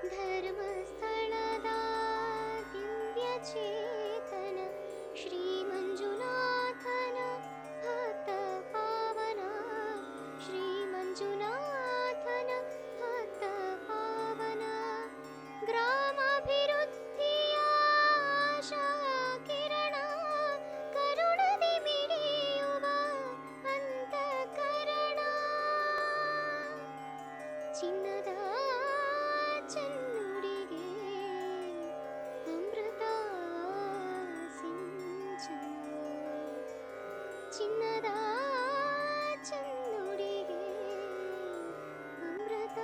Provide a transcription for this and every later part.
ಧರ್ಮಸ್ಥಳದ ದಿವ್ಯ ಚೇತನ ಶ್ರೀ ಮಂಜುನಾಥನ ಭಕ್ತ ಪಾವನ ಶ್ರೀ ಮಂಜುನಾಥನ ಭಕ್ತ ಪಾವನ ಗ್ರಾಮಾಭಿವೃದ್ಧಿಯ ಆಶಾ ಕಿರಣ ಕರುಣದಿ ಮಿಡಿಯುವ ಅಂತಃಕರಣ ಚಿನ್ನದ ಚೆನ್ನುಡಿಗೆ ಅಮೃತ ಸಿಂಚನ ಚಿನ್ನದ ಚೆನ್ನುಡಿಗೆ ಅಮೃತ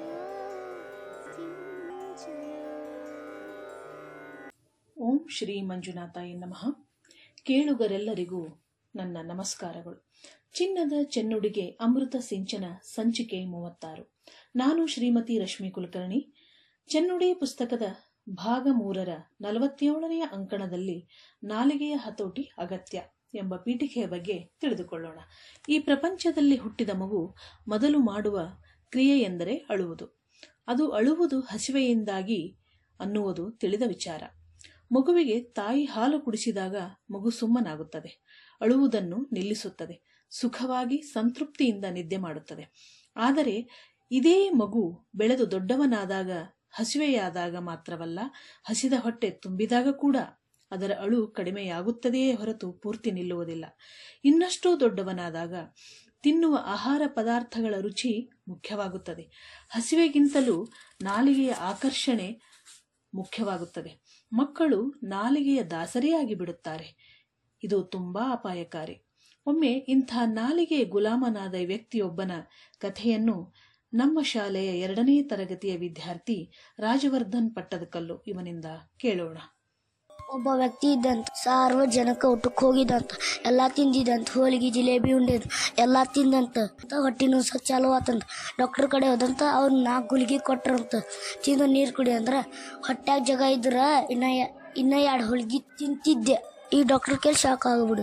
ಸಿಂಚನ ಓಂ ಶ್ರೀ ಮಂಜುನಾಥಾಯ ನಮಃ ಕೇಳುಗರೆಲ್ಲರಿಗೂ ನನ್ನ ನಮಸ್ಕಾರಗಳು ಚಿನ್ನದ ಚೆನ್ನುಡಿಗೆ ಅಮೃತ ಸಿಂಚನ ಸಂಚಿಕೆ ಮೂವತ್ತಾರು ನಾನು ಶ್ರೀಮತಿ ರಶ್ಮಿ ಕುಲಕರ್ಣಿ ಚೆನ್ನುಡಿ ಪುಸ್ತಕದ ಭಾಗ ಮೂರರ ನಲವತ್ತೇಳನೆಯ ಅಂಕಣದಲ್ಲಿ ನಾಲಿಗೆಯ ಹತೋಟಿ ಅಗತ್ಯ ಎಂಬ ಪೀಠಿಕೆಯ ಬಗ್ಗೆ ತಿಳಿದುಕೊಳ್ಳೋಣ ಈ ಪ್ರಪಂಚದಲ್ಲಿ ಹುಟ್ಟಿದ ಮಗು ಮೊದಲು ಮಾಡುವ ಕ್ರಿಯೆ ಎಂದರೆ ಅಳುವುದು ಅದು ಅಳುವುದು ಹಸಿವೆಯಿಂದಾಗಿ ಅನ್ನುವುದು ತಿಳಿದ ವಿಚಾರ ಮಗುವಿಗೆ ತಾಯಿ ಹಾಲು ಕುಡಿಸಿದಾಗ ಮಗು ಸುಮ್ಮನಾಗುತ್ತದೆ ಅಳುವುದನ್ನು ನಿಲ್ಲಿಸುತ್ತದೆ ಸುಖವಾಗಿ ಸಂತೃಪ್ತಿಯಿಂದ ನಿದ್ದೆ ಮಾಡುತ್ತದೆ ಆದರೆ ಇದೇ ಮಗು ಬೆಳೆದು ದೊಡ್ಡವನಾದಾಗ ಹಸಿವೆಯಾದಾಗ ಮಾತ್ರವಲ್ಲ ಹಸಿದ ಹೊಟ್ಟೆ ತುಂಬಿದಾಗ ಕೂಡ ಅದರ ಅಳು ಕಡಿಮೆಯಾಗುತ್ತದೆಯೇ ಹೊರತು ಪೂರ್ತಿ ನಿಲ್ಲುವುದಿಲ್ಲ ಇನ್ನಷ್ಟು ದೊಡ್ಡವನಾದಾಗ ತಿನ್ನುವ ಆಹಾರ ಪದಾರ್ಥಗಳ ರುಚಿ ಮುಖ್ಯವಾಗುತ್ತದೆ ಹಸಿವೆಗಿಂತಲೂ ನಾಲಿಗೆಯ ಆಕರ್ಷಣೆ ಮುಖ್ಯವಾಗುತ್ತದೆ ಮಕ್ಕಳು ನಾಲಿಗೆಯ ದಾಸರಿಯಾಗಿ ಬಿಡುತ್ತಾರೆ ಇದು ತುಂಬಾ ಅಪಾಯಕಾರಿ ಒಮ್ಮೆ ಇಂಥ ನಾಲಿಗೆ ಗುಲಾಮನಾದ ವ್ಯಕ್ತಿಯೊಬ್ಬನ ಕಥೆಯನ್ನು ನಮ್ಮ ಶಾಲೆಯ ಎರಡನೇ ತರಗತಿಯ ವಿದ್ಯಾರ್ಥಿ ರಾಜವರ್ಧನ್ ಪಟ್ಟದಕಲ್ಲು ಇವನಿಂದ ಕೇಳೋಣ ಒಬ್ಬ ವ್ಯಕ್ತಿ ಇದ್ದಂತ ಸಾರ್ವಜನಿಕ ಊಟಕ್ಕೆ ಹೋಗಿದಂತ ಎಲ್ಲಾ ತಿಂದಿದಂತ ಹೋಳಿಗೆ ಜಿಲೇಬಿ ಉಂಡಿದ್ ಎಲ್ಲಾ ತಿಂದಂತ ಹೊಟ್ಟಿನ ಸಹ ಚಾಲು ಆತಂತ ಡಾಕ್ಟರ್ ಕಡೆ ಹೋದಂತ ಅವ್ರು ನಾಲ್ಕು ಗುಳಿಗೆ ಕೊಟ್ರಂತ ತಿಂದು ನೀರು ಕುಡಿ ಅಂದ್ರ ಹೊಟ್ಯಾಗ ಜಾಗ ಇದ್ರ ಇನ್ನ ಎ- ಇನ್ನ ಎರಡು ಹೋಳಿಗೆ ತಿಂತಿದ್ದೆ ಈ ಡಾಕ್ಟರ್ ಕೇಳಿ ಶಾಕ್ ಆಗ್ಬಿಡು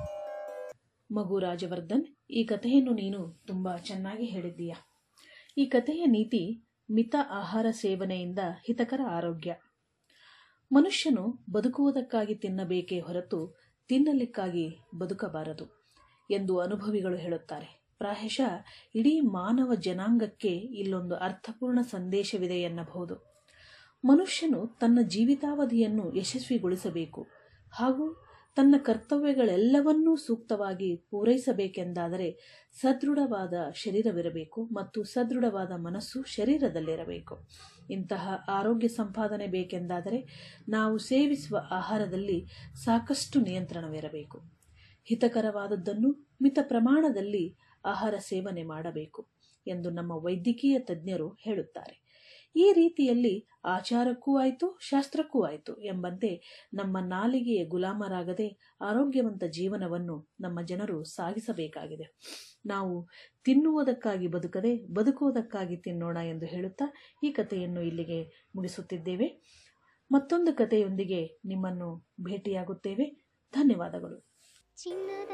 ಮಗು ರಾಜವರ್ಧನ್ ಈ ಕಥೆಯನ್ನು ನೀನು ತುಂಬಾ ಚೆನ್ನಾಗಿ ಹೇಳಿದ್ದೀಯ ಈ ಕಥೆಯ ನೀತಿ ಮಿತ ಆಹಾರ ಸೇವನೆಯಿಂದ ಹಿತಕರ ಆರೋಗ್ಯ ಮನುಷ್ಯನು ಬದುಕುವುದಕ್ಕಾಗಿ ತಿನ್ನಬೇಕೇ ಹೊರತು ತಿನ್ನಲಿಕ್ಕಾಗಿ ಬದುಕಬಾರದು ಎಂದು ಅನುಭವಿಗಳು ಹೇಳುತ್ತಾರೆ ಪ್ರಾಯಶಃ ಇಡೀ ಮಾನವ ಜನಾಂಗಕ್ಕೆ ಇಲ್ಲೊಂದು ಅರ್ಥಪೂರ್ಣ ಸಂದೇಶವಿದೆ ಎನ್ನಬಹುದು ಮನುಷ್ಯನು ತನ್ನ ಜೀವಿತಾವಧಿಯನ್ನು ಯಶಸ್ವಿಗೊಳಿಸಬೇಕು ಹಾಗೂ ತನ್ನ ಕರ್ತವ್ಯಗಳೆಲ್ಲವನ್ನೂ ಸೂಕ್ತವಾಗಿ ಪೂರೈಸಬೇಕೆಂದಾದರೆ ಸದೃಢವಾದ ಶರೀರವಿರಬೇಕು ಮತ್ತು ಸದೃಢವಾದ ಮನಸ್ಸು ಶರೀರದಲ್ಲಿರಬೇಕು ಇಂತಹ ಆರೋಗ್ಯ ಸಂಪಾದನೆ ಬೇಕೆಂದಾದರೆ ನಾವು ಸೇವಿಸುವ ಆಹಾರದಲ್ಲಿ ಸಾಕಷ್ಟು ನಿಯಂತ್ರಣವಿರಬೇಕು ಹಿತಕರವಾದದ್ದನ್ನು ಮಿತ ಪ್ರಮಾಣದಲ್ಲಿ ಆಹಾರ ಸೇವನೆ ಮಾಡಬೇಕು ಎಂದು ನಮ್ಮ ವೈದ್ಯಕೀಯ ತಜ್ಞರು ಹೇಳುತ್ತಾರೆ ಈ ರೀತಿಯಲ್ಲಿ ಆಚಾರಕ್ಕೂ ಆಯಿತು ಶಾಸ್ತ್ರಕ್ಕೂ ಆಯಿತು ಎಂಬಂತೆ ನಮ್ಮ ನಾಲಿಗೆಯ ಗುಲಾಮರಾಗದೆ ಆರೋಗ್ಯವಂತ ಜೀವನವನ್ನು ನಮ್ಮ ಜನರು ಸಾಗಿಸಬೇಕಾಗಿದೆ ನಾವು ತಿನ್ನುವುದಕ್ಕಾಗಿ ಬದುಕದೆ ಬದುಕುವುದಕ್ಕಾಗಿ ತಿನ್ನೋಣ ಎಂದು ಹೇಳುತ್ತಾ ಈ ಕಥೆಯನ್ನು ಇಲ್ಲಿಗೆ ಮುಗಿಸುತ್ತಿದ್ದೇವೆ ಮತ್ತೊಂದು ಕಥೆಯೊಂದಿಗೆ ನಿಮ್ಮನ್ನು ಭೇಟಿಯಾಗುತ್ತೇವೆ ಧನ್ಯವಾದಗಳು ಚಿನ್ನದ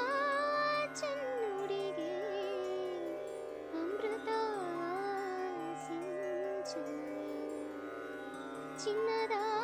ಚೆನ್ನುಡಿಗೆ ಅಮೃತ ಸಿಂಚನ ಚಿನ್ನದ